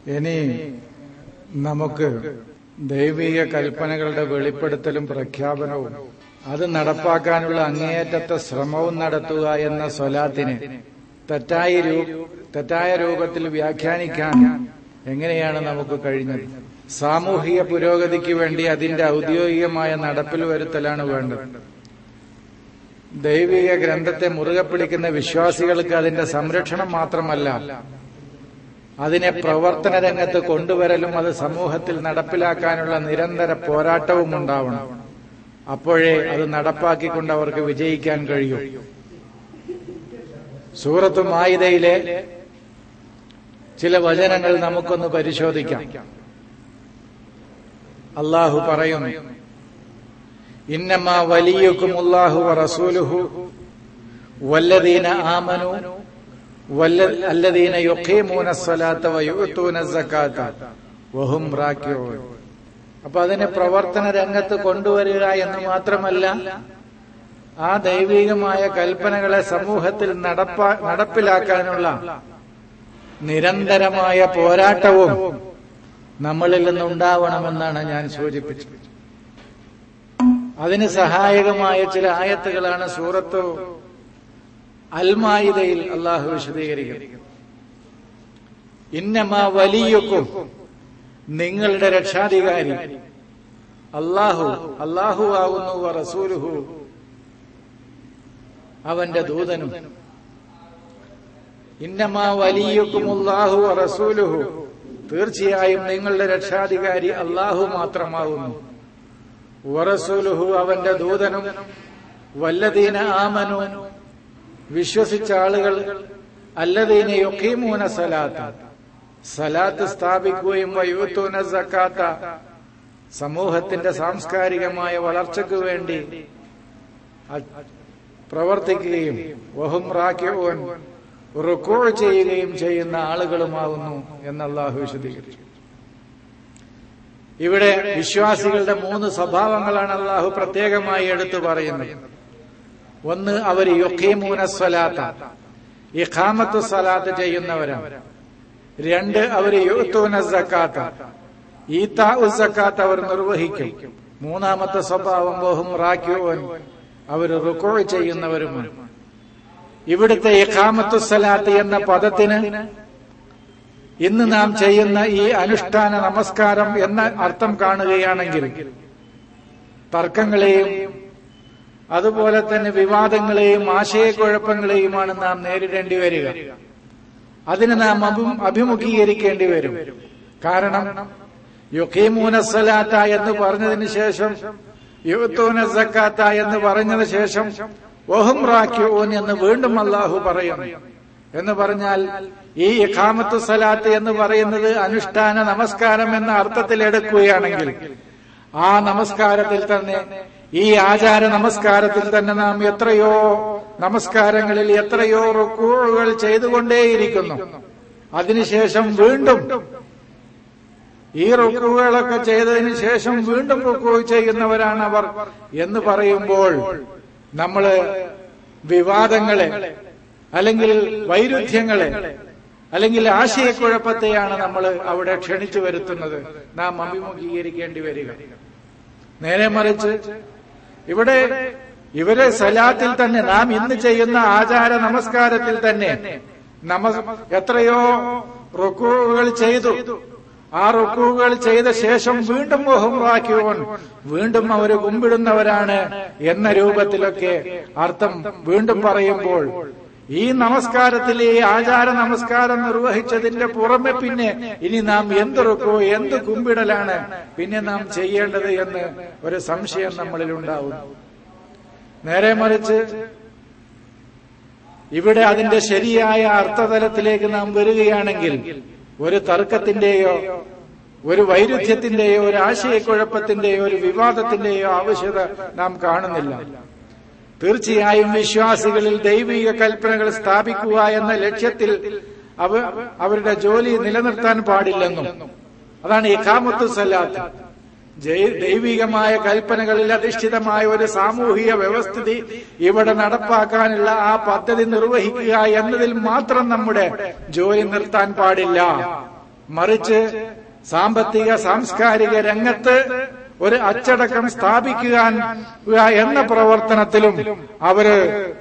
ഇനി നമുക്ക് ദൈവിക കൽപ്പനകളുടെ വെളിപ്പെടുത്തലും പ്രഖ്യാപനവും അത് നടപ്പാക്കാനുള്ള അങ്ങേയറ്റത്തെ ശ്രമവും നടത്തുക എന്ന സ്വലാത്തിന് തെറ്റായ രൂ- തെറ്റായ രൂപത്തിൽ വ്യാഖ്യാനിക്കാൻ എങ്ങനെയാണ് നമുക്ക് കഴിഞ്ഞത് സാമൂഹിക പുരോഗതിക്ക് വേണ്ടി അതിന്റെ ഔദ്യോഗികമായ നടപ്പിൽ വരുത്തലാണ് വേണ്ടത് ദൈവിക ഗ്രന്ഥത്തെ മുറുകെ പിടിക്കുന്ന വിശ്വാസികൾക്ക് അതിന്റെ സംരക്ഷണം മാത്രമല്ല അതിനെ പ്രവർത്തന രംഗത്ത് കൊണ്ടുവരലും അത് സമൂഹത്തിൽ നടപ്പിലാക്കാനുള്ള നിരന്തര പോരാട്ടവും ഉണ്ടാവണം അപ്പോഴേ അത് നടപ്പാക്കിക്കൊണ്ട് അവർക്ക് വിജയിക്കാൻ കഴിയൂ സൂറത്ത് മായിദയിലെ ചില വചനങ്ങൾ നമുക്കൊന്ന് പരിശോധിക്കാം അള്ളാഹു പറയുന്നു ഇന്നമാ വലിയക്കും അള്ളാഹു റസൂലുഹു വല്ലദീന ആമനു അല്ലദീന യുഖീമൂന സ്വലാത്ത വയുത്തൂന സക്കാത്ത വഹും റാക്കിയൂൻ അപ്പൊ അതിനെ പ്രവർത്തന രംഗത്ത് കൊണ്ടുവരിക എന്ന് മാത്രമല്ല ആ ദൈവികമായ കൽപ്പനകളെ സമൂഹത്തിൽ നടപ്പാ നടപ്പിലാക്കാനുള്ള നിരന്തരമായ പോരാട്ടവും നമ്മളിൽ നിന്നുണ്ടാവണമെന്നാണ് ഞാൻ സൂചിപ്പിച്ചത് അതിന് സഹായകമായ ചില ആയത്തുകളാണ് സൂറത്ത് അൽമായിദയിൽ അള്ളാഹു വിശദീകരിക്കുന്നത് ഇന്നമാ വലിയക്കും നിങ്ങളുടെ രക്ഷാധികാരി അള്ളാഹു അള്ളാഹു ആവുന്നു റസൂലുഹു അവന്റെ ദൂതനും ഇന്നമാ വലിയക്കും അള്ളാഹു റസൂലുഹു തീർച്ചയായും നിങ്ങളുടെ രക്ഷാധികാരി അള്ളാഹു മാത്രമാവുന്നു വറസൂലുഹു അവന്റെ ദൂതനും വല്ലദീന ആമനു വിശ്വസിച്ച ആളുകൾ അല്ലദീന യൊക്കീമൂന സലാത്ത സലാത്ത് സ്ഥാപിക്കുകയും വയൂത്തൂന സക്കാത്ത സമൂഹത്തിന്റെ സാംസ്കാരികമായ വളർച്ചയ്ക്ക് വേണ്ടി പ്രവർത്തിക്കുകയും വഹും റാക്കിയോൻ റുക്കോ ചെയ്യുകയും ചെയ്യുന്ന ആളുകളുമാകുന്നു എന്ന് അള്ളാഹു വിശദീകരിച്ചു ഇവിടെ വിശ്വാസികളുടെ മൂന്ന് സ്വഭാവങ്ങളാണ് അള്ളാഹു പ്രത്യേകമായി എടുത്തു പറയുന്നത് ഒന്ന് അവർ യൊക്കീമൂന സ്വലാത്ത ഇഖാമത്ത് സ്വലാത്ത് ചെയ്യുന്നവരാണ് രണ്ട് അവർ യുത്തൂന സക്കാത്ത ഈത്താ സക്കാത്ത് അവർ നിർവഹിക്കും മൂന്നാമത്തെ സ്വഭാവം ബോഹും റാക്യോൻ അവർ റുക്കോ ചെയ്യുന്നവരുമാണ് ഇവിടുത്തെ ഇഖാമത്തു സലാത്ത് എന്ന പദത്തിന് ഇന്ന് നാം ചെയ്യുന്ന ഈ അനുഷ്ഠാന നമസ്കാരം എന്ന അർത്ഥം കാണുകയാണെങ്കിൽ തർക്കങ്ങളെയും അതുപോലെ തന്നെ വിവാദങ്ങളെയും ആശയക്കുഴപ്പങ്ങളെയുമാണ് നാം നേരിടേണ്ടി വരിക അതിന് നാം അഭി- അഭിമുഖീകരിക്കേണ്ടി വരും കാരണം യുഖീമൂന സലാത്ത എന്ന് പറഞ്ഞതിന് ശേഷം യുവത്തൂന സക്കാത്ത എന്ന് പറഞ്ഞതിന് ശേഷം ഒഹും റാക്യൂൻ എന്ന് വീണ്ടും അള്ളാഹു പറയുന്നു എന്ന് പറഞ്ഞാൽ ഈ ഇഖാമത്തു സലാത്ത് എന്ന് പറയുന്നത് അനുഷ്ഠാന നമസ്കാരം എന്ന അർത്ഥത്തിൽ എടുക്കുകയാണെങ്കിൽ ആ നമസ്കാരത്തിൽ തന്നെ ഈ ആചാര നമസ്കാരത്തിൽ തന്നെ നാം എത്രയോ നമസ്കാരങ്ങളിൽ എത്രയോ റുക്കൂഴുകൾ ചെയ്തുകൊണ്ടേയിരിക്കുന്നു അതിനുശേഷം വീണ്ടും ഈ റുക്കുകളൊക്കെ ചെയ്തതിന് ശേഷം വീണ്ടും റുക്കു ചെയ്യുന്നവരാണ് അവർ എന്ന് പറയുമ്പോൾ നമ്മള് വിവാദങ്ങളെ അല്ലെങ്കിൽ വൈരുദ്ധ്യങ്ങളെ അല്ലെങ്കിൽ ആശയക്കുഴപ്പത്തെയാണ് നമ്മൾ അവിടെ ക്ഷണിച്ചു വരുത്തുന്നത് നാം അഭിമുഖീകരിക്കേണ്ടി വരിക നേരെ മറിച്ച് ഇവിടെ ഇവരെ സലാത്തിൽ തന്നെ നാം ഇന്ന് ചെയ്യുന്ന ആചാര നമസ്കാരത്തിൽ തന്നെ നമ എത്രയോ റുക്കുകൾ ചെയ്തു ആ റുക്കുകൾ ചെയ്ത ശേഷം വീണ്ടും മോഹമാക്കിയോൻ വീണ്ടും അവര് കുമ്പിടുന്നവരാണ് എന്ന രൂപത്തിലൊക്കെ അർത്ഥം വീണ്ടും പറയുമ്പോൾ ഈ നമസ്കാരത്തിൽ ഈ ആചാര നമസ്കാരം നിർവഹിച്ചതിന്റെ പുറമെ പിന്നെ ഇനി നാം എന്ത് റുക്കോ എന്ത് കുമ്പിടലാണ് പിന്നെ നാം ചെയ്യേണ്ടത് എന്ന് ഒരു സംശയം നമ്മളിൽ ഉണ്ടാവും നേരെ മറിച്ച് ഇവിടെ അതിന്റെ ശരിയായ അർത്ഥതലത്തിലേക്ക് നാം വരികയാണെങ്കിൽ ഒരു തർക്കത്തിന്റെയോ ഒരു വൈരുദ്ധ്യത്തിന്റെയോ ഒരു ആശയക്കുഴപ്പത്തിന്റെയോ ഒരു വിവാദത്തിന്റെയോ ആവശ്യത നാം കാണുന്നില്ല തീർച്ചയായും വിശ്വാസികളിൽ ദൈവിക കൽപ്പനകൾ സ്ഥാപിക്കുക എന്ന ലക്ഷ്യത്തിൽ അവ അവരുടെ ജോലി നിലനിർത്താൻ പാടില്ലെന്നും അതാണ് ഇഖാമത്തു സലാത്ത് ജൈ- ദൈവികമായ കൽപ്പനകളിൽ അധിഷ്ഠിതമായ ഒരു സാമൂഹിക വ്യവസ്ഥിതി ഇവിടെ നടപ്പാക്കാനുള്ള ആ പദ്ധതി നിർവഹിക്കുക എന്നതിൽ മാത്രം നമ്മുടെ ജോലി നിർത്താൻ പാടില്ല മറിച്ച് സാമ്പത്തിക സാംസ്കാരിക രംഗത്ത് ഒരു അച്ചടക്കം സ്ഥാപിക്കുക എന്ന പ്രവർത്തനത്തിലും അവര്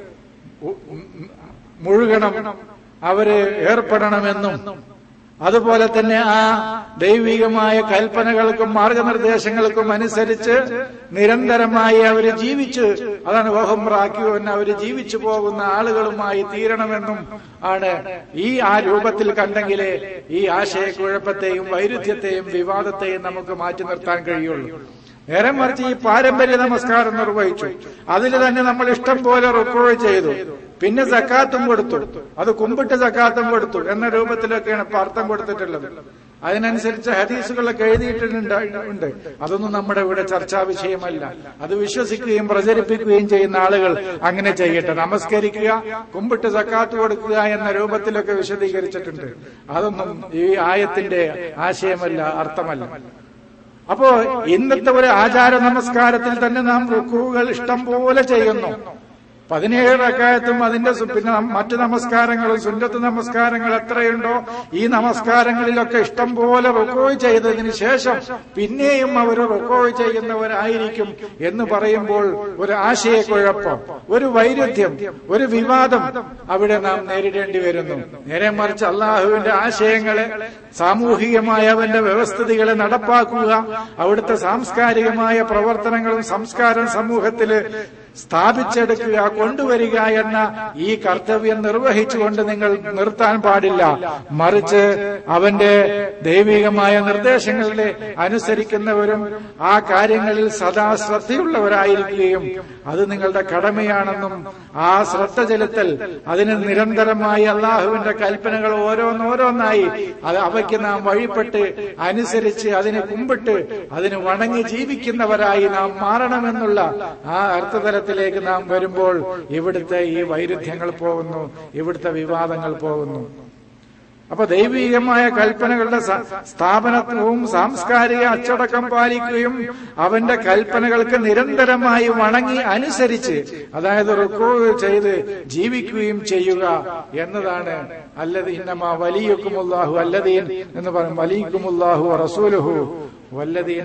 മുഴുകണം അവര് ഏർപ്പെടണമെന്നും അതുപോലെ തന്നെ ആ ദൈവികമായ കൽപ്പനകൾക്കും മാർഗനിർദ്ദേശങ്ങൾക്കും അനുസരിച്ച് നിരന്തരമായി അവര് ജീവിച്ച് അതാണ് വഹംറാക്കിയോൻ അവര് ജീവിച്ചു പോകുന്ന ആളുകളുമായി തീരണമെന്നും ആണ് ഈ ആ രൂപത്തിൽ കണ്ടെങ്കിലേ ഈ ആശയക്കുഴപ്പത്തെയും വൈരുദ്ധ്യത്തെയും വിവാദത്തെയും നമുക്ക് മാറ്റി നിർത്താൻ കഴിയുള്ളൂ നേരെ മറിച്ച് ഈ പാരമ്പര്യ നമസ്കാരം നിർവഹിച്ചു അതിൽ തന്നെ നമ്മൾ ഇഷ്ടം പോലെ റിക്കോർഡ് ചെയ്തു പിന്നെ സക്കാത്തും കൊടുത്തു അത് കുമ്പിട്ട് സക്കാത്തും കൊടുത്തു എന്ന രൂപത്തിലൊക്കെയാണ് ഇപ്പൊ അർത്ഥം കൊടുത്തിട്ടുള്ളത് അതിനനുസരിച്ച് ഹദീസുകളൊക്കെ എഴുതിയിട്ടുണ്ട് ഉണ്ട് അതൊന്നും നമ്മുടെ ഇവിടെ ചർച്ചാ വിഷയമല്ല അത് വിശ്വസിക്കുകയും പ്രചരിപ്പിക്കുകയും ചെയ്യുന്ന ആളുകൾ അങ്ങനെ ചെയ്യട്ടെ നമസ്കരിക്കുക കുമ്പിട്ട് സക്കാത്ത് കൊടുക്കുക എന്ന രൂപത്തിലൊക്കെ വിശദീകരിച്ചിട്ടുണ്ട് അതൊന്നും ഈ ആയത്തിന്റെ ആശയമല്ല അർത്ഥമല്ല അപ്പോ ഇന്നത്തെ ഒരു ആചാര നമസ്കാരത്തിൽ തന്നെ നാം റുക്കുകൾ ഇഷ്ടം പോലെ ചെയ്യുന്നു പതിനേഴ് റക്കായത്തും അതിന്റെ പിന്നെ മറ്റു നമസ്കാരങ്ങളും സുന്നത്ത് നമസ്കാരങ്ങൾ എത്രയുണ്ടോ ഈ നമസ്കാരങ്ങളിലൊക്കെ ഇഷ്ടം പോലെ റുക്കോയ് ചെയ്തതിന് ശേഷം പിന്നെയും അവർ റുക്കോയ് ചെയ്യുന്നവരായിരിക്കും എന്ന് പറയുമ്പോൾ ഒരു ആശയക്കുഴപ്പം ഒരു വൈരുദ്ധ്യം ഒരു വിവാദം അവിടെ നാം നേരിടേണ്ടി വരുന്നു നേരെ മറിച്ച് അള്ളാഹുവിന്റെ ആശയങ്ങളെ സാമൂഹികമായ അവന്റെ വ്യവസ്ഥിതികളെ നടപ്പാക്കുക അവിടുത്തെ സാംസ്കാരികമായ പ്രവർത്തനങ്ങളും സംസ്കാരം സമൂഹത്തില് സ്ഥാപിച്ചെടുക്കുക കൊണ്ടുവരിക എന്ന ഈ കർത്തവ്യം നിർവഹിച്ചുകൊണ്ട് നിങ്ങൾ നിർത്താൻ പാടില്ല മറിച്ച് അവന്റെ ദൈവികമായ നിർദ്ദേശങ്ങളുടെ അനുസരിക്കുന്നവരും ആ കാര്യങ്ങളിൽ സദാ ശ്രദ്ധയുള്ളവരായിരിക്കുകയും അത് നിങ്ങളുടെ കടമയാണെന്നും ആ ശ്രദ്ധ ചെലുത്തൽ അതിന് നിരന്തരമായി അള്ളാഹുവിന്റെ കൽപ്പനകൾ ഓരോന്നോരോന്നായി അത് അവയ്ക്ക് നാം വഴിപ്പെട്ട് അനുസരിച്ച് അതിന് കുമ്പിട്ട് അതിന് വണങ്ങി ജീവിക്കുന്നവരായി നാം മാറണമെന്നുള്ള ആ അർത്ഥതലത്തിലേക്ക് നാം വരുമ്പോൾ ഇവിടുത്തെ ഈ വൈരുദ്ധ്യങ്ങൾ പോകുന്നു ഇവിടുത്തെ വിവാദങ്ങൾ പോകുന്നു അപ്പൊ ദൈവീകമായ കൽപ്പനകളുടെ സ്ഥാപനത്വവും സാംസ്കാരിക അച്ചടക്കം പാലിക്കുകയും അവന്റെ കൽപ്പനകൾക്ക് നിരന്തരമായി വണങ്ങി അനുസരിച്ച് അതായത് റുക്കോ ചെയ്ത് ജീവിക്കുകയും ചെയ്യുക എന്നതാണ് അല്ലത് ഇന്നമാ വലിയക്കുമുല്ലാഹു അല്ലദീൻ എന്ന് പറയും വലിയക്കുമുല്ലാഹു റസൂലുഹു വല്ലദീന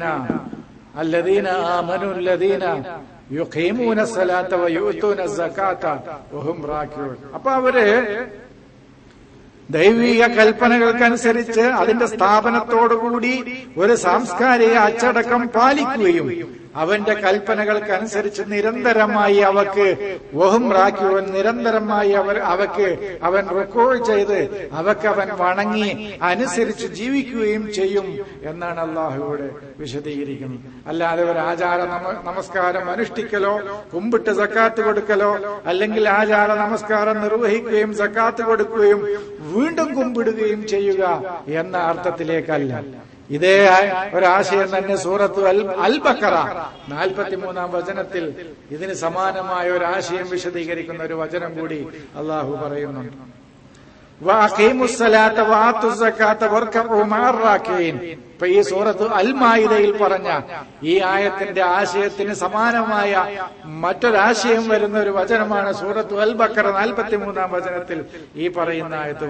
അല്ലദീന ആമനു അല്ലദീന യുഖീമൂന സലാത്ത വയൂത്തൂന സകാത്ത വഹും റാക്കിഊൻ അപ്പൊ അവര് ദൈവിക കൽപ്പനകൾക്കനുസരിച്ച് അതിന്റെ സ്ഥാപനത്തോടുകൂടി ഒരു സാംസ്കാരിക അച്ചടക്കം പാലിക്കുകയും അവന്റെ കൽപ്പനകൾക്കനുസരിച്ച് നിരന്തരമായി അവക്ക് വഹും റാക്കുവൻ നിരന്തരമായി അവർ അവക്ക് അവൻ റെക്കോർഡ് ചെയ്ത് അവക്ക് അവൻ വണങ്ങി അനുസരിച്ച് ജീവിക്കുകയും ചെയ്യും എന്നാണ് അള്ളാഹുവിടെ വിശദീകരിക്കുന്നത് അല്ലാതെ ഒരു ആചാര നമസ്കാരം അനുഷ്ഠിക്കലോ കുമ്പിട്ട് സക്കാത്ത് കൊടുക്കലോ അല്ലെങ്കിൽ ആചാര നമസ്കാരം നിർവഹിക്കുകയും സക്കാത്ത് കൊടുക്കുകയും വീണ്ടും കുമ്പിടുകയും ചെയ്യുക എന്ന അർത്ഥത്തിലേക്കല്ല ഇതേ ഒരാശയം തന്നെ സൂറത്ത് അൽ അൽബക്കറ നാൽപ്പത്തിമൂന്നാം വചനത്തിൽ ഇതിന് സമാനമായ ഒരു ആശയം വിശദീകരിക്കുന്ന ഒരു വചനം കൂടി അള്ളാഹു പറയുന്നുണ്ട് ഇപ്പൊ ഈ സൂറത്ത് അൽമായിദയിൽ പറഞ്ഞ ഈ ആയത്തിന്റെ ആശയത്തിന് സമാനമായ മറ്റൊരാശയം വരുന്ന ഒരു വചനമാണ് സൂറത്ത് അൽ ബക്കറ നാൽപ്പത്തിമൂന്നാം വചനത്തിൽ ഈ പറയുന്ന ആയത്ത്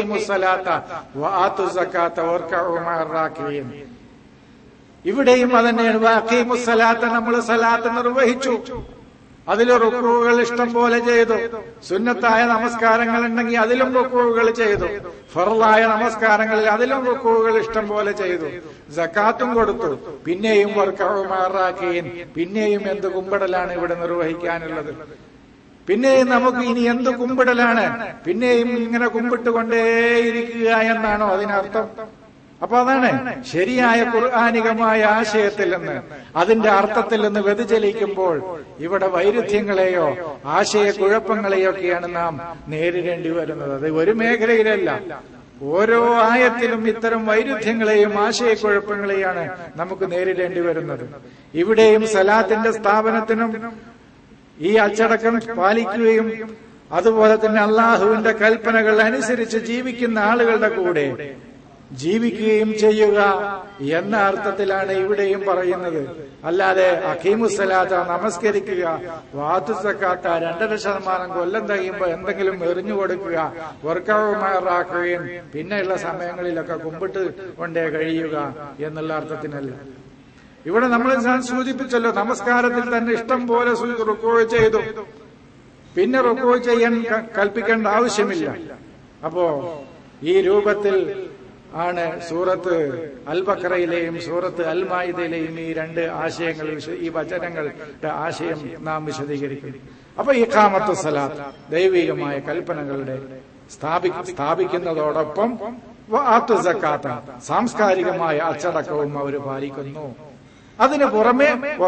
ഇവിടെയും അതന്നെയാണ് അഖീമുസലാത്ത നമ്മൾ സലാത്ത് നിർവഹിച്ചു അതിൽ റുക്കുകൾ ഇഷ്ടം പോലെ ചെയ്തു സുന്നത്തായ നമസ്കാരങ്ങൾ ഉണ്ടെങ്കിൽ അതിലും റുക്കുകൾ ചെയ്തു ഫറലായ നമസ്കാരങ്ങളിൽ അതിലും റുക്കുകൾ ഇഷ്ടം പോലെ ചെയ്തു ജക്കാത്തും കൊടുത്തു പിന്നെയും വർക്കവുമാറാക്കുകയും പിന്നെയും എന്ത് കുമ്പിടലാണ് ഇവിടെ നിർവഹിക്കാനുള്ളത് പിന്നെയും നമുക്ക് ഇനി എന്ത് കുമ്പിടലാണ് പിന്നെയും ഇങ്ങനെ കുമ്പിട്ടുകൊണ്ടേയിരിക്കുക എന്നാണോ അതിനർത്ഥം അപ്പൊ അതാണ് ശരിയായ ഖുർആാനികമായ ആശയത്തിൽ നിന്ന് അതിന്റെ അർത്ഥത്തിൽ നിന്ന് വ്യതിചലിക്കുമ്പോൾ ഇവിടെ വൈരുദ്ധ്യങ്ങളെയോ ആശയക്കുഴപ്പങ്ങളെയൊക്കെയാണ് നാം നേരിടേണ്ടി വരുന്നത് അത് ഒരു മേഖലയിലല്ല ഓരോ ആയത്തിലും ഇത്തരം വൈരുദ്ധ്യങ്ങളെയും ആശയക്കുഴപ്പങ്ങളെയാണ് നമുക്ക് നേരിടേണ്ടി വരുന്നത് ഇവിടെയും സലാത്തിന്റെ സ്ഥാപനത്തിനും ഈ അച്ചടക്കം പാലിക്കുകയും അതുപോലെ തന്നെ അള്ളാഹുവിന്റെ കൽപ്പനകൾ അനുസരിച്ച് ജീവിക്കുന്ന ആളുകളുടെ കൂടെ ജീവിക്കുകയും ചെയ്യുക എന്ന അർത്ഥത്തിലാണ് ഇവിടെയും പറയുന്നത് അല്ലാതെ അഖീമുസലാത്ത നമസ്കരിക്കുക വാത്തുസക്കാത്ത രണ്ടര ശതമാനം കൊല്ലം കഴിയുമ്പോൾ എന്തെങ്കിലും എറിഞ്ഞു കൊടുക്കുക വർക്കവുമാറാക്കുകയും പിന്നെയുള്ള സമയങ്ങളിലൊക്കെ കുമ്പിട്ട് കൊണ്ടേ കഴിയുക എന്നുള്ള അർത്ഥത്തിനല്ല ഇവിടെ നമ്മൾ സൂചിപ്പിച്ചല്ലോ നമസ്കാരത്തിൽ തന്നെ ഇഷ്ടം പോലെ റുക്കോ ചെയ്തു പിന്നെ റുക്കോ ചെയ്യാൻ കൽപ്പിക്കേണ്ട ആവശ്യമില്ല അപ്പോ ഈ രൂപത്തിൽ ആണ് സൂറത്ത് അൽ ബക്കറയിലെയും സൂറത്ത് അൽ മായിദയിലെയും ഈ രണ്ട് ആശയങ്ങൾ ഈ വചനങ്ങളുടെ ആശയം നാം വിശദീകരിക്കും അപ്പൊ ഈ കാമത്ത് സലാത്ത് ദൈവികമായ കൽപ്പനകളുടെ സ്ഥാപി സ്ഥാപിക്കുന്നതോടൊപ്പം സക്കാത്ത സാംസ്കാരികമായ അച്ചടക്കവും അവർ പാലിക്കുന്നു അതിനു പുറമെ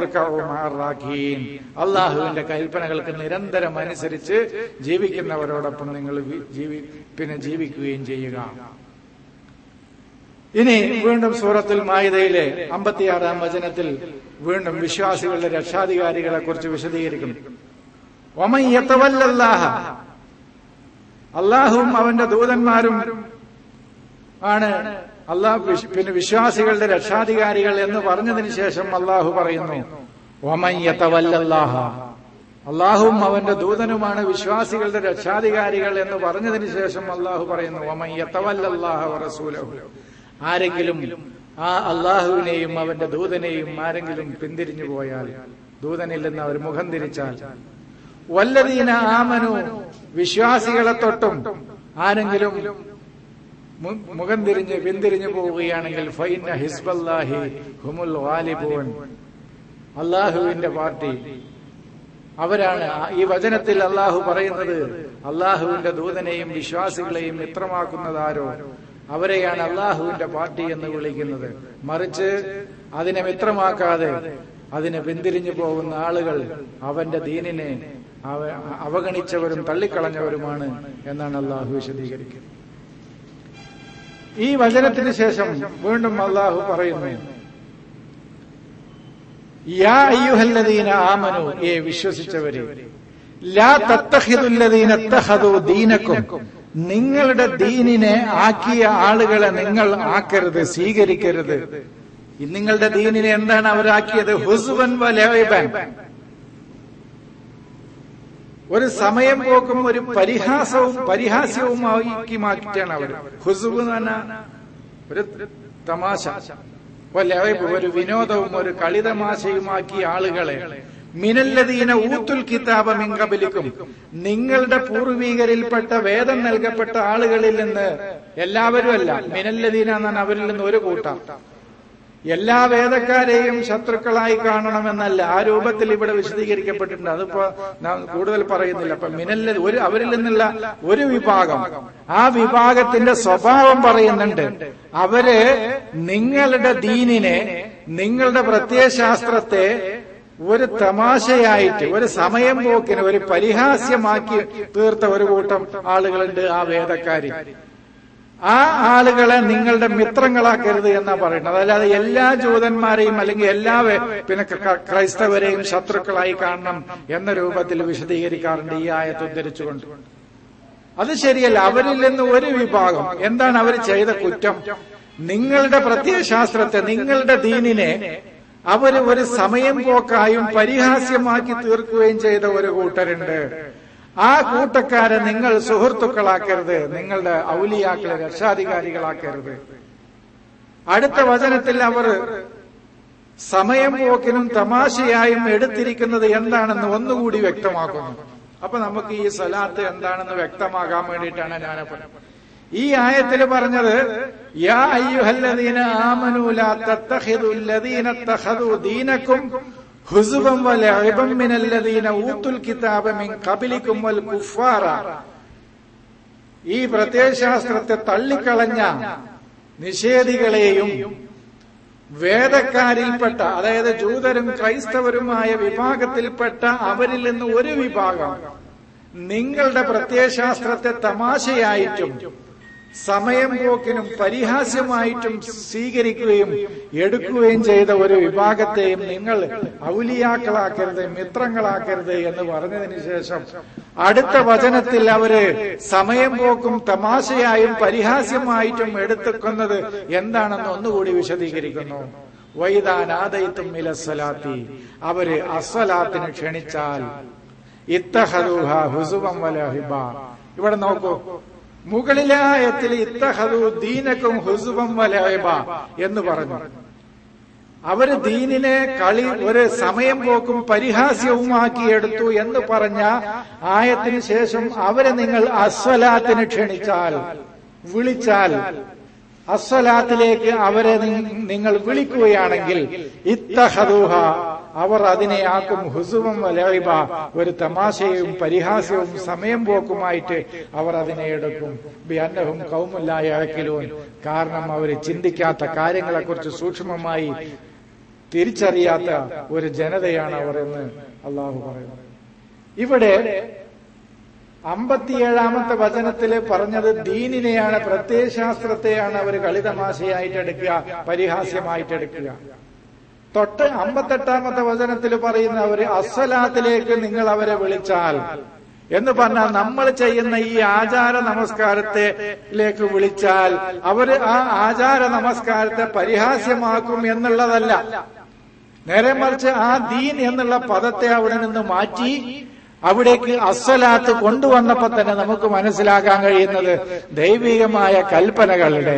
അള്ളാഹുവിന്റെ കൽപ്പനകൾക്ക് നിരന്തരം അനുസരിച്ച് ജീവിക്കുന്നവരോടൊപ്പം നിങ്ങൾ ജീവി പിന്നെ ജീവിക്കുകയും ചെയ്യുക ഇനി വീണ്ടും സൂറത്തുൽ മായിദയിലെ അമ്പത്തിയാറാം വചനത്തിൽ വീണ്ടും വിശ്വാസികളുടെ രക്ഷാധികാരികളെ കുറിച്ച് വിശദീകരിക്കുന്നു അള്ളാഹുവും അവന്റെ ദൂതന്മാരും ആണ് അള്ളാഹു പിന്നെ വിശ്വാസികളുടെ രക്ഷാധികാരികൾ എന്ന് പറഞ്ഞതിന് ശേഷം അള്ളാഹു പറയുന്നു ഒമയ്യത്തവല്ലാഹ അള്ളാഹുവും അവന്റെ ദൂതനുമാണ് വിശ്വാസികളുടെ രക്ഷാധികാരികൾ എന്ന് പറഞ്ഞതിന് ശേഷം അള്ളാഹു പറയുന്നു ഒമയ്യത്തവല്ലാഹ റസൂലഹു ആരെങ്കിലും ആ അള്ളാഹുവിനെയും അവന്റെ ദൂതനെയും ആരെങ്കിലും പിന്തിരിഞ്ഞു പോയാൽ ദൂതനിൽ നിന്ന് അവർ മുഖം തിരിച്ചാൽ വല്ലതീന ആമനു വിശ്വാസികളെ തൊട്ടും ആരെങ്കിലും മുഖം തിരിഞ്ഞ് പിന്തിരിഞ്ഞു പോവുകയാണെങ്കിൽ ഫൈന ഹിസ്ബല്ലാഹി ഹുമുൽ വാലിബൂൻ അള്ളാഹുവിന്റെ പാർട്ടി അവരാണ് ഈ വചനത്തിൽ അള്ളാഹു പറയുന്നത് അള്ളാഹുവിന്റെ ദൂതനെയും വിശ്വാസികളെയും മിത്രമാക്കുന്നതാരോ അവരെയാണ് അള്ളാഹുവിന്റെ പാർട്ടി എന്ന് വിളിക്കുന്നത് മറിച്ച് അതിനെ മിത്രമാക്കാതെ അതിനെ പിന്തിരിഞ്ഞു പോകുന്ന ആളുകൾ അവന്റെ ദീനിനെ അവഗണിച്ചവരും തള്ളിക്കളഞ്ഞവരുമാണ് എന്നാണ് അള്ളാഹു വിശദീകരിക്കുന്നത് ഈ വചനത്തിന് ശേഷം വീണ്ടും അള്ളാഹു പറയുന്നു യാ അയ്യുഹല്ലദീന ആമനു ഏ വിശ്വസിച്ചവരെ ലാ തത്തഹിദുല്ലദീന തഹദു ദീനക്കും നിങ്ങളുടെ ദീനിനെ ആക്കിയ ആളുകളെ നിങ്ങൾ ആക്കരുത് സ്വീകരിക്കരുത് നിങ്ങളുടെ ദീനിനെ എന്താണ് അവരാക്കിയത് ഹുസുവൻ വലൈബൻ ഒരു സമയം പോക്കും ഒരു പരിഹാസവും പരിഹാസ്യവുമാക്കി മാറ്റിയാണ് അവർ ഹുസുബ് എന്ന് പറഞ്ഞാൽ ഒരു തമാശ ഒരു വിനോദവും ഒരു കളിതമാശയുമാക്കിയ ആളുകളെ മിനല്ലതീന ഊത്തുൽ കിതാബ മിങ്കബലിക്കും നിങ്ങളുടെ പൂർവീകരിൽപ്പെട്ട വേദം നൽകപ്പെട്ട ആളുകളിൽ നിന്ന് എല്ലാവരും അല്ല മിനല്ലതീന എന്നാണ് അവരിൽ നിന്ന് ഒരു കൂട്ടം എല്ലാ വേദക്കാരെയും ശത്രുക്കളായി കാണണമെന്നല്ല ആ രൂപത്തിൽ ഇവിടെ വിശദീകരിക്കപ്പെട്ടിട്ടുണ്ട് അതിപ്പോ നാം കൂടുതൽ പറയുന്നില്ല അപ്പൊ മിനല്ല ഒരു അവരിൽ നിന്നുള്ള ഒരു വിഭാഗം ആ വിഭാഗത്തിന്റെ സ്വഭാവം പറയുന്നുണ്ട് അവര് നിങ്ങളുടെ ദീനിനെ നിങ്ങളുടെ പ്രത്യയശാസ്ത്രത്തെ ഒരു തമാശയായിട്ട് ഒരു സമയം പോക്കിന് ഒരു പരിഹാസ്യമാക്കി തീർത്ത ഒരു കൂട്ടം ആളുകളുണ്ട് ആ വേദക്കാരി ആ ആളുകളെ നിങ്ങളുടെ മിത്രങ്ങളാക്കരുത് എന്നാ പറയുന്നത് അതല്ലാതെ എല്ലാ ജൂതന്മാരെയും അല്ലെങ്കിൽ എല്ലാ പിന്നെ ക്രൈസ്തവരെയും ശത്രുക്കളായി കാണണം എന്ന രൂപത്തിൽ വിശദീകരിക്കാറുണ്ട് ഈ ആയത്ത് ഉദ്ധരിച്ചുകൊണ്ട് അത് ശരിയല്ല അവരിൽ നിന്ന് ഒരു വിഭാഗം എന്താണ് അവർ ചെയ്ത കുറ്റം നിങ്ങളുടെ പ്രത്യയശാസ്ത്രത്തെ നിങ്ങളുടെ ദീനിനെ അവര് ഒരു സമയം പോക്കായും പരിഹാസ്യമാക്കി തീർക്കുകയും ചെയ്ത ഒരു കൂട്ടരുണ്ട് ആ കൂട്ടക്കാരെ നിങ്ങൾ സുഹൃത്തുക്കളാക്കരുത് നിങ്ങളുടെ ഔലിയാക്കളെ രക്ഷാധികാരികളാക്കരുത് അടുത്ത വചനത്തിൽ അവർ സമയം പോക്കിനും തമാശയായും എടുത്തിരിക്കുന്നത് എന്താണെന്ന് ഒന്നുകൂടി വ്യക്തമാക്കുന്നു അപ്പൊ നമുക്ക് ഈ സലാത്ത് എന്താണെന്ന് വ്യക്തമാകാൻ വേണ്ടിയിട്ടാണ് ഞാൻ ഈ ആയത്തിൽ പറഞ്ഞത് യാ അയ്യുഹല്ലദീന ആമനൂ ലാ തത്തഖിദുല്ലദീന തഖദു ദീനക്കും ഹുസുബം വലഇബം മിനല്ലദീന ഊത്തുൽ കിതാബ മിൻ ഖബലിക്കും വൽ കുഫാറ ഈ പ്രത്യയശാസ്ത്രത്തെ തള്ളിക്കളഞ്ഞ നിഷേധികളെയും വേദക്കാരിൽപ്പെട്ട അതായത് ജൂതരും ക്രൈസ്തവരുമായ വിഭാഗത്തിൽപ്പെട്ട അവരിൽ നിന്ന് ഒരു വിഭാഗം നിങ്ങളുടെ പ്രത്യയശാസ്ത്രത്തെ തമാശയായിട്ടും സമയം പോക്കിനും പരിഹാസ്യമായിട്ടും സ്വീകരിക്കുകയും എടുക്കുകയും ചെയ്ത ഒരു വിഭാഗത്തെയും നിങ്ങൾ ഔലിയാക്കളാക്കരുത് മിത്രങ്ങളാക്കരുത് എന്ന് പറഞ്ഞതിന് ശേഷം അടുത്ത വചനത്തിൽ അവര് സമയം പോക്കും തമാശയായും പരിഹാസ്യമായിട്ടും എടുത്തുക്കുന്നത് എന്താണെന്ന് ഒന്നുകൂടി വിശദീകരിക്കുന്നു വൈദാനാദയിത്തും മിലസ്വലാത്തി അവര് അസ്വലാത്തിന് ക്ഷണിച്ചാൽ ഇത്തഹദൂഹ ഹുസുവം വലഹിബ ഇവിടെ നോക്കൂ മുകളിലെ ആയത്തിൽ ഇത്തഹദു ദീനക്കും ഹുസുവം വലഹിബ എന്ന് പറഞ്ഞു അവര് ദീനിനെ കളി ഒരു സമയം പോക്കും പരിഹാസ്യവുമാക്കിയെടുത്തു എന്ന് പറഞ്ഞ ആയത്തിന് ശേഷം അവരെ നിങ്ങൾ അസ്വലാത്തിന് ക്ഷണിച്ചാൽ വിളിച്ചാൽ അസ്വലാത്തിലേക്ക് അവരെ നിങ്ങൾ വിളിക്കുകയാണെങ്കിൽ ഇത്തഹദൂഹ അവർ അതിനെ ആക്കും ഹുസുവും വലൈബ ഒരു തമാശയും പരിഹാസ്യവും സമയം പോക്കുമായിട്ട് അവർ അതിനെ എടുക്കും ബിയന്നഹും കൗമുല്ലായ അഴക്കിലൂൻ കാരണം അവർ ചിന്തിക്കാത്ത കാര്യങ്ങളെക്കുറിച്ച് സൂക്ഷ്മമായി തിരിച്ചറിയാത്ത ഒരു ജനതയാണ് അവർ എന്ന് അള്ളാഹു പറയുന്നു ഇവിടെ അമ്പത്തിയേഴാമത്തെ വചനത്തില് പറഞ്ഞത് ദീനിനെയാണ് പ്രത്യയശാസ്ത്രത്തെയാണ് അവർ കളിതമാശയായിട്ട് എടുക്കുക പരിഹാസ്യമായിട്ട് എടുക്കുക തൊട്ട് അമ്പത്തെട്ടാമത്തെ വചനത്തിൽ പറയുന്ന അവര് അസ്വലാത്തിലേക്ക് നിങ്ങൾ അവരെ വിളിച്ചാൽ എന്ന് പറഞ്ഞാൽ നമ്മൾ ചെയ്യുന്ന ഈ ആചാര നമസ്കാരത്തിലേക്ക് വിളിച്ചാൽ അവര് ആ ആചാര നമസ്കാരത്തെ പരിഹാസ്യമാക്കും എന്നുള്ളതല്ല നേരെ മറിച്ച് ആ ദീൻ എന്നുള്ള പദത്തെ അവിടെ നിന്ന് മാറ്റി അവിടേക്ക് അസ്വലാത്ത് കൊണ്ടുവന്നപ്പോ തന്നെ നമുക്ക് മനസ്സിലാക്കാൻ കഴിയുന്നത് ദൈവികമായ കൽപ്പനകളുടെ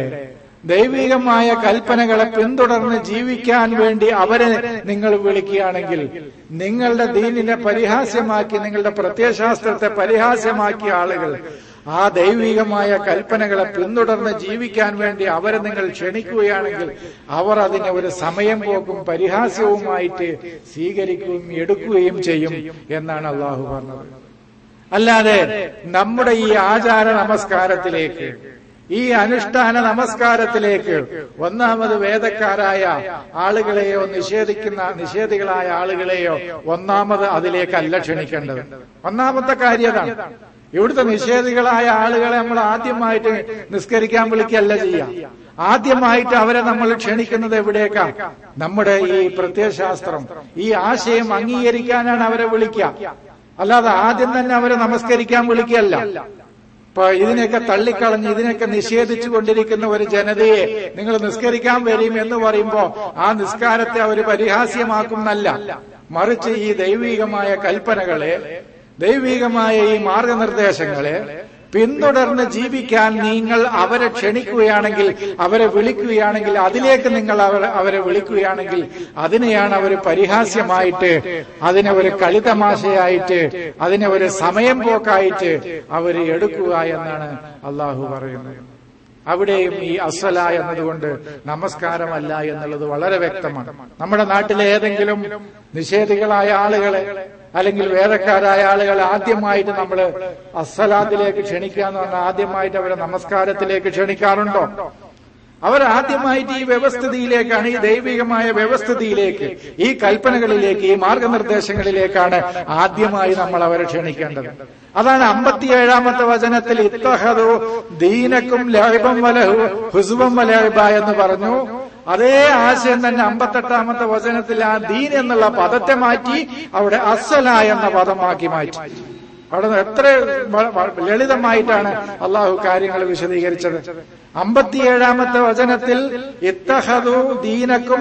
ദൈവികമായ കൽപ്പനകളെ പിന്തുടർന്ന് ജീവിക്കാൻ വേണ്ടി അവരെ നിങ്ങൾ വിളിക്കുകയാണെങ്കിൽ നിങ്ങളുടെ ദീനിനെ പരിഹാസ്യമാക്കി നിങ്ങളുടെ പ്രത്യയശാസ്ത്രത്തെ പരിഹാസ്യമാക്കിയ ആളുകൾ ആ ദൈവികമായ കൽപ്പനകളെ പിന്തുടർന്ന് ജീവിക്കാൻ വേണ്ടി അവരെ നിങ്ങൾ ക്ഷണിക്കുകയാണെങ്കിൽ അവർ അതിനെ ഒരു സമയം പോക്കും പരിഹാസ്യവുമായിട്ട് സ്വീകരിക്കുകയും എടുക്കുകയും ചെയ്യും എന്നാണ് അള്ളാഹു പറഞ്ഞത് അല്ലാതെ നമ്മുടെ ഈ ആചാര നമസ്കാരത്തിലേക്ക് ഈ അനുഷ്ഠാന നമസ്കാരത്തിലേക്ക് ഒന്നാമത് വേദക്കാരായ ആളുകളെയോ നിഷേധിക്കുന്ന നിഷേധികളായ ആളുകളെയോ ഒന്നാമത് അതിലേക്കല്ല ക്ഷണിക്കേണ്ടത് ഒന്നാമത്തെ കാര്യതാണ് ഇവിടുത്തെ നിഷേധികളായ ആളുകളെ നമ്മൾ ആദ്യമായിട്ട് നിസ്കരിക്കാൻ വിളിക്കല്ല ചെയ്യാം ആദ്യമായിട്ട് അവരെ നമ്മൾ ക്ഷണിക്കുന്നത് എവിടേക്കാ നമ്മുടെ ഈ പ്രത്യയശാസ്ത്രം ഈ ആശയം അംഗീകരിക്കാനാണ് അവരെ വിളിക്കുക അല്ലാതെ ആദ്യം തന്നെ അവരെ നമസ്കരിക്കാൻ വിളിക്കല്ല ഇപ്പൊ ഇതിനെയൊക്കെ തള്ളിക്കളഞ്ഞ് ഇതിനൊക്കെ നിഷേധിച്ചു കൊണ്ടിരിക്കുന്ന ഒരു ജനതയെ നിങ്ങൾ നിസ്കരിക്കാൻ വരും എന്ന് പറയുമ്പോ ആ നിസ്കാരത്തെ അവർ പരിഹാസ്യമാക്കുന്നല്ല മറിച്ച് ഈ ദൈവികമായ കൽപ്പനകളെ ദൈവികമായ ഈ മാർഗനിർദ്ദേശങ്ങളെ പിന്തുടർന്ന് ജീവിക്കാൻ നിങ്ങൾ അവരെ ക്ഷണിക്കുകയാണെങ്കിൽ അവരെ വിളിക്കുകയാണെങ്കിൽ അതിലേക്ക് നിങ്ങൾ അവരെ വിളിക്കുകയാണെങ്കിൽ അതിനെയാണ് അവർ പരിഹാസ്യമായിട്ട് അതിനെ ഒരു കളിതമാശയായിട്ട് അതിനെ ഒരു സമയം പോക്കായിട്ട് അവർ എടുക്കുക എന്നാണ് അള്ളാഹു പറയുന്നത് അവിടെയും ഈ അസ്വല എന്നതുകൊണ്ട് നമസ്കാരമല്ല എന്നുള്ളത് വളരെ വ്യക്തമാണ് നമ്മുടെ നാട്ടിലെ ഏതെങ്കിലും നിഷേധികളായ ആളുകളെ അല്ലെങ്കിൽ വേദക്കാരായ ആളുകൾ ആദ്യമായിട്ട് നമ്മൾ അസ്സലാത്തിലേക്ക് ക്ഷണിക്കുക എന്ന് പറഞ്ഞാൽ ആദ്യമായിട്ട് അവരെ നമസ്കാരത്തിലേക്ക് ക്ഷണിക്കാറുണ്ടോ അവർ ആദ്യമായിട്ട് ഈ വ്യവസ്ഥിതിയിലേക്കാണ് ഈ ദൈവികമായ വ്യവസ്ഥിതിയിലേക്ക് ഈ കൽപ്പനകളിലേക്ക് ഈ മാർഗനിർദ്ദേശങ്ങളിലേക്കാണ് ആദ്യമായി നമ്മൾ അവരെ ക്ഷണിക്കേണ്ടത് അതാണ് അമ്പത്തിയേഴാമത്തെ വചനത്തിൽ ഇത്തഹദു ദീനക്കും ലഹബം വലഹു ഹുസുബം വലഹബ എന്ന് പറഞ്ഞു അതേ ആശയം തന്നെ അമ്പത്തെട്ടാമത്തെ വചനത്തിൽ ആ ദീൻ എന്നുള്ള പദത്തെ മാറ്റി അവിടെ അസ്സല എന്ന പദമാക്കി മാറ്റി അവിടെ എത്ര ലളിതമായിട്ടാണ് അള്ളാഹു കാര്യങ്ങൾ വിശദീകരിച്ചത് അമ്പത്തിയേഴാമത്തെ വചനത്തിൽ ഇത്തഹദു ദീനക്കും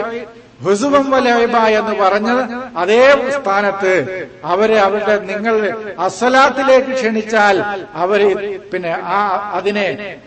ഹുസുബം വലൈബ എന്ന് പറഞ്ഞ അതേ സ്ഥാനത്ത് അവരെ അവരുടെ നിങ്ങൾ അസലാത്തിലേക്ക് ക്ഷണിച്ചാൽ അവര് പിന്നെ ആ അതിനെ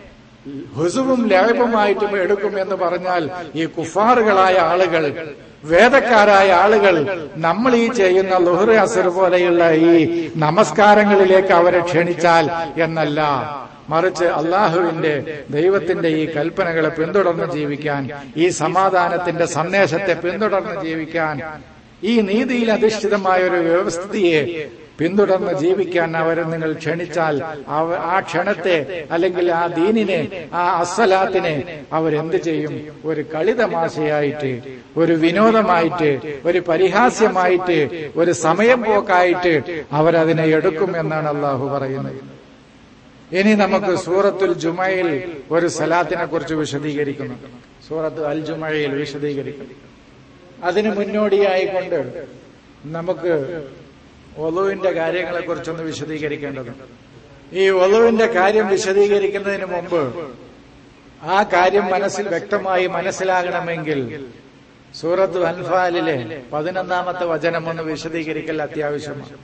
ഹുസുവും ലാഭമായിട്ടും എടുക്കും എന്ന് പറഞ്ഞാൽ ഈ കുഫാറുകളായ ആളുകൾ വേദക്കാരായ ആളുകൾ നമ്മൾ ഈ ചെയ്യുന്ന ലുഹർ അസർ പോലെയുള്ള ഈ നമസ്കാരങ്ങളിലേക്ക് അവരെ ക്ഷണിച്ചാൽ എന്നല്ല മറിച്ച് അള്ളാഹുവിന്റെ ദൈവത്തിന്റെ ഈ കൽപ്പനകളെ പിന്തുടർന്ന് ജീവിക്കാൻ ഈ സമാധാനത്തിന്റെ സന്ദേശത്തെ പിന്തുടർന്ന് ജീവിക്കാൻ ഈ നീതിയിൽ അധിഷ്ഠിതമായ ഒരു വ്യവസ്ഥിതിയെ പിന്തുടർന്ന് ജീവിക്കാൻ അവരെ നിങ്ങൾ ക്ഷണിച്ചാൽ ആ ക്ഷണത്തെ അല്ലെങ്കിൽ ആ ദീനിനെ ആ അസ്സലാത്തിനെ അവരെന്ത് ചെയ്യും ഒരു കളിതമാശയായിട്ട് ഒരു വിനോദമായിട്ട് ഒരു പരിഹാസ്യമായിട്ട് ഒരു സമയം പോക്കായിട്ട് അവരതിനെ എടുക്കും എന്നാണ് അള്ളാഹു പറയുന്നത് ഇനി നമുക്ക് സൂറത്തുൽ ജുമയിൽ ഒരു സലാത്തിനെ കുറിച്ച് വിശദീകരിക്കുന്നു സൂറത്ത് അൽ ജുമയിൽ വിശദീകരിക്കുന്നു അതിന് മുന്നോടിയായിക്കൊണ്ട് നമുക്ക് ഒലുവിന്റെ കാര്യങ്ങളെ കുറിച്ചൊന്ന് വിശദീകരിക്കേണ്ടതുണ്ട് ഈ ഒലുവിന്റെ കാര്യം വിശദീകരിക്കുന്നതിന് മുമ്പ് ആ കാര്യം മനസ്സിൽ വ്യക്തമായി മനസ്സിലാകണമെങ്കിൽ സൂറത്ത് അൻഫാലിലെ പതിനൊന്നാമത്തെ വചനം ഒന്ന് വിശദീകരിക്കൽ അത്യാവശ്യമാണ്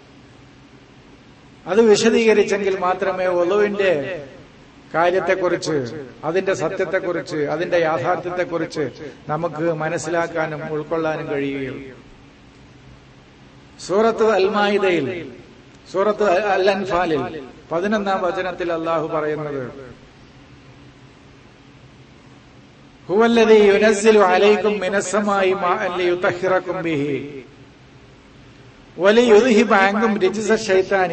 അത് വിശദീകരിച്ചെങ്കിൽ മാത്രമേ ഒലുവിന്റെ കാര്യത്തെക്കുറിച്ച് അതിന്റെ സത്യത്തെക്കുറിച്ച് അതിന്റെ യാഥാർത്ഥ്യത്തെക്കുറിച്ച് നമുക്ക് മനസ്സിലാക്കാനും ഉൾക്കൊള്ളാനും കഴിയുകയുള്ളൂ സൂറത്ത് അൽമായിദയിൽ സൂറത്ത് അൽ അൻഫാലിൽ പതിനൊന്നാം വചനത്തിൽ അള്ളാഹു പറയുന്നത് ഹുവല്ലദീ യുനസ്സിലു അലൈക്കും മിനസ്സമായി മാഅൻ ലിയുതഹിറക്കും ബിഹി വലിയുദ്ഹിബ അൻകും രിജ്സ ശൈത്താനി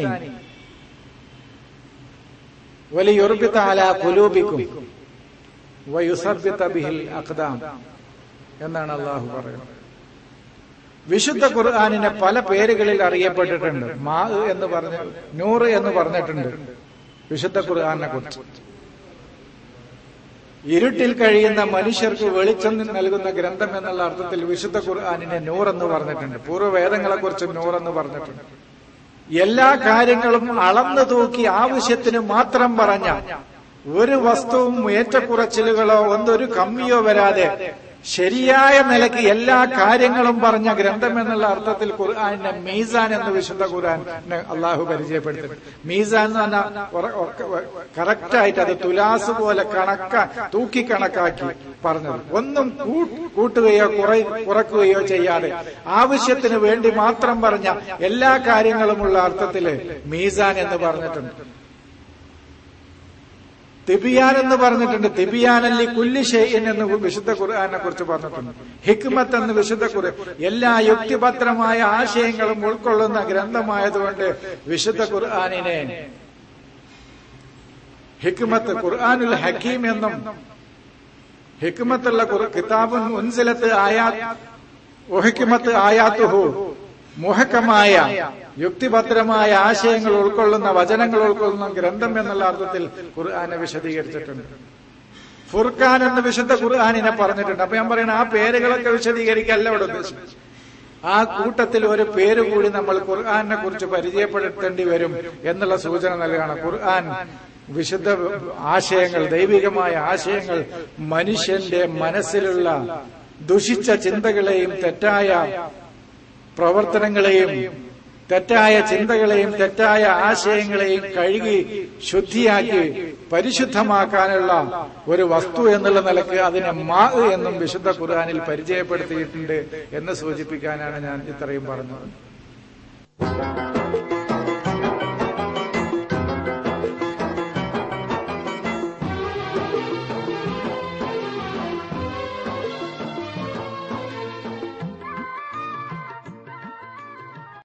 വലിയുർബിത അലാ ഖുലൂബിക്കും വയുസബ്ബിത ബിഹിൽ അഖ്ദാം എന്നാണ് അള്ളാഹു പറയുന്നത് വിശുദ്ധ ഖുർആാനിനെ പല പേരുകളിൽ അറിയപ്പെട്ടിട്ടുണ്ട് മാ എന്ന് പറഞ്ഞ് നൂറ് എന്ന് പറഞ്ഞിട്ടുണ്ട് വിശുദ്ധ ഖുർആാനെ കുറിച്ച് ഇരുട്ടിൽ കഴിയുന്ന മനുഷ്യർക്ക് വെളിച്ചം നൽകുന്ന ഗ്രന്ഥം എന്നുള്ള അർത്ഥത്തിൽ വിശുദ്ധ ഖുർആാനിനെ നൂറെന്ന് പറഞ്ഞിട്ടുണ്ട് പൂർവ്വവേദങ്ങളെ കുറിച്ച് നൂറെന്ന് പറഞ്ഞിട്ടുണ്ട് എല്ലാ കാര്യങ്ങളും അളന്നു തൂക്കി ആവശ്യത്തിന് മാത്രം പറഞ്ഞ ഒരു വസ്തുവും ഏറ്റക്കുറച്ചിലുകളോ ഒന്നൊരു കമ്മിയോ വരാതെ ശരിയായ നിലയ്ക്ക് എല്ലാ കാര്യങ്ങളും പറഞ്ഞ ഗ്രന്ഥം എന്നുള്ള അർത്ഥത്തിൽ ഖുർആാനിനെ മീസാൻ എന്ന് വിശുദ്ധ ഖുർആൻ അള്ളാഹു പരിചയപ്പെടുത്തി മീസാൻ എന്ന് പറഞ്ഞാൽ കറക്റ്റായിട്ട് അത് തുലാസ് പോലെ കണക്ക തൂക്കി കണക്കാക്കി പറഞ്ഞത് ഒന്നും കൂട്ടുകയോ കുറയ്ക്കുകയോ ചെയ്യാതെ ആവശ്യത്തിന് വേണ്ടി മാത്രം പറഞ്ഞ എല്ലാ കാര്യങ്ങളുമുള്ള അർത്ഥത്തില് മീസാൻ എന്ന് പറഞ്ഞിട്ടുണ്ട് തിബിയാൻ എന്ന് പറഞ്ഞിട്ടുണ്ട് തിബിയാനല്ലി കുല്ലി ഷെയ്യൻ എന്ന് വിശുദ്ധ ഖുർആാനെ കുറിച്ച് പറഞ്ഞിട്ടുണ്ട് ഹിക്മത്ത് എന്ന് വിശുദ്ധ ഖുർആൻ എല്ലാ യുക്തിഭദ്രമായ ആശയങ്ങളും ഉൾക്കൊള്ളുന്ന ഗ്രന്ഥമായതുകൊണ്ട് വിശുദ്ധ ഖുർആാനിനെ ഹിക്മത്ത് ഖുർആാനുൽ ഹക്കീം എന്നും ഹിക്മത്തുള്ള കിതാബുൻ ഉൻസിലത്ത് ആയാ ഒഹിക്മത്ത് ആയാത്തുഹു മുഹക്കമായ യുക്തിഭദ്രമായ ആശയങ്ങൾ ഉൾക്കൊള്ളുന്ന വചനങ്ങൾ ഉൾക്കൊള്ളുന്ന ഗ്രന്ഥം എന്നുള്ള അർത്ഥത്തിൽ ഖുർആാനെ വിശദീകരിച്ചിട്ടുണ്ട് ഫുർഖാൻ എന്ന് വിശുദ്ധ ഖുർആാനിനെ പറഞ്ഞിട്ടുണ്ട് അപ്പൊ ഞാൻ പറയുന്നത് ആ പേരുകളൊക്കെ വിശദീകരിക്കല്ല ഇവിടെ ഉദ്ദേശം ആ കൂട്ടത്തിൽ ഒരു പേര് കൂടി നമ്മൾ ഖുർആാനെ കുറിച്ച് പരിചയപ്പെടുത്തേണ്ടി വരും എന്നുള്ള സൂചന നൽകുകയാണ് ഖുർആൻ വിശുദ്ധ ആശയങ്ങൾ ദൈവികമായ ആശയങ്ങൾ മനുഷ്യന്റെ മനസ്സിലുള്ള ദുഷിച്ച ചിന്തകളെയും തെറ്റായ പ്രവർത്തനങ്ങളെയും തെറ്റായ ചിന്തകളെയും തെറ്റായ ആശയങ്ങളെയും കഴുകി ശുദ്ധിയാക്കി പരിശുദ്ധമാക്കാനുള്ള ഒരു വസ്തു എന്നുള്ള നിലക്ക് അതിനെ മാ എന്നും വിശുദ്ധ ഖുർആാനിൽ പരിചയപ്പെടുത്തിയിട്ടുണ്ട് എന്ന് സൂചിപ്പിക്കാനാണ് ഞാൻ ഇത്രയും പറഞ്ഞത്